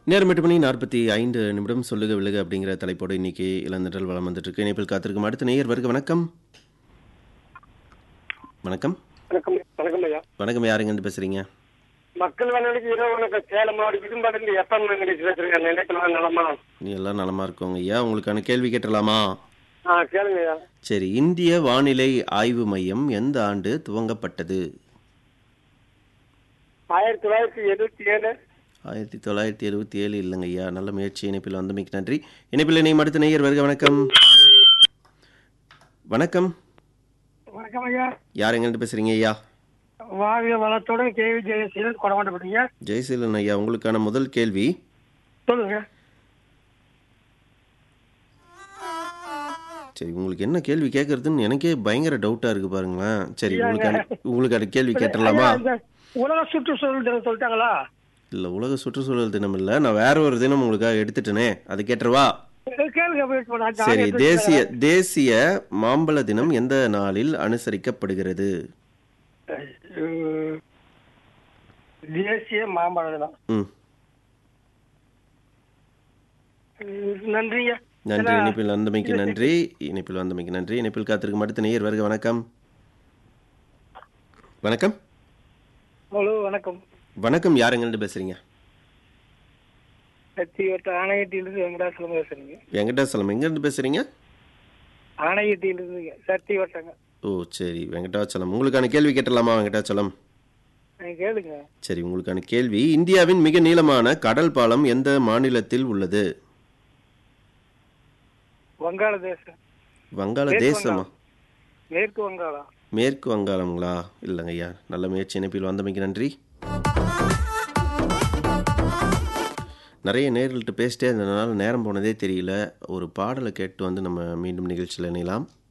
நேரம் எட்டு மணி நாற்பத்தி ஐந்து நிமிடம் சொல்லுக விழுக அப்படிங்கிற தலைப்போடு இன்னைக்கு இளந்தற்றல் வளம் வந்துட்டு இருக்கு இணைப்பில் காத்திருக்கும் அடுத்த நேயர் வருக வணக்கம் வணக்கம் வணக்கம் வணக்கம் ஐயா வணக்கம் யாருங்க இருந்து பேசுறீங்க மக்கள் வானொலிக்கு இரவு வணக்கம் சேலம் மாவட்டம் விரும்பாடு எஃப்எம் நிகழ்ச்சி பேசுறேன் நினைக்கலாம் நலமா நீ எல்லாம் நலமா இருக்கோங்க ஐயா உங்களுக்கான கேள்வி கேட்டலாமா ஆ கேளுங்க ஐயா சரி இந்திய வானிலை ஆய்வு மையம் எந்த ஆண்டு துவங்கப்பட்டது ஆயிரத்தி தொள்ளாயிரத்தி எழுபத்தி ஏழு ஆயிரத்தி தொள்ளாயிரத்தி எழுபத்தி ஏழு இல்லைங்க ஐயா நல்ல முயற்சி இணைப்பில் வந்தமைக்கு நன்றி இணைப்பில் இணையும் அடுத்த நேயர் வருக வணக்கம் வணக்கம் வணக்கம் ஐயா யார் எங்கிருந்து பேசுறீங்க ஐயா வாழ்க வளத்துடன் கேவி ஜெயசீலன் கொடமாட்டப்பட்டீங்க ஜெயசீலன் ஐயா உங்களுக்கான முதல் கேள்வி சொல்லுங்க சரி உங்களுக்கு என்ன கேள்வி கேட்கறதுன்னு எனக்கே பயங்கர டவுட்டா இருக்கு பாருங்களேன் சரி உங்களுக்கான உங்களுக்கான கேள்வி கேட்டுடலாமா ஐயா, இந்த உலக சுற்றுச்சூழல் தினம் சொல்லிட்டாங்களா இல்ல உலக சுற்றுச்சூழல் தினம் இல்ல நான் வேற ஒரு தினம் உங்களுக்காக எடுத்துட்டேனே அது கேட்டுருவா கேளுங்க wait பண்ணு. அது சரி ஆயிரத்தி தேசிய தேசிய மாம்பழ தினம் எந்த நாளில் அனுசரிக்கப்படுகிறது அஹ், தேசிய மாம்பழ தினம் ம் அஹ், நன்றிங்க நன்றி இணைப்பில் வந்தமைக்கு நன்றி இணைப்பில் வந்தமைக்கு நன்றி இணைப்பில் காத்திருக்கும் அடுத்த நேயர் வருக வணக்கம் வணக்கம் ஹலோ வணக்கம் வணக்கம் யாருங்கள்ட்ட பேசுறீங்க சத்தி வட்ட ஆணையத்திலிருந்து வெங்கடாசலம் பேசுறீங்க வெங்கடாசலம் எங்கேருந்து பேசுறீங்க ஆணையத்திலிருந்து சத்தி வட்டங்க ஓ சரி வெங்கடாச்சலம் உங்களுக்கான கேள்வி கேட்டலாமா வெங்கடாச்சலம் நீங்க கேளுங்க சரி உங்களுக்கான கேள்வி இந்தியாவின் மிக நீளமான கடல் பாலம் எந்த மாநிலத்தில் உள்ளது வங்காளதேசம் வங்காள தேசமா மேற்கு வங்காளம் மேற்கு வங்காளங்களா இல்லைங்க ஐயா நல்ல முயற்சி இணைப்பில் வந்தமைக்கு நன்றி நிறைய நேர்கள்ட்ட பேசிட்டே இருந்ததுனால நேரம் போனதே தெரியல ஒரு பாடலை கேட்டு வந்து நம்ம மீண்டும் நிகழ்ச்சியில் இணையலாம்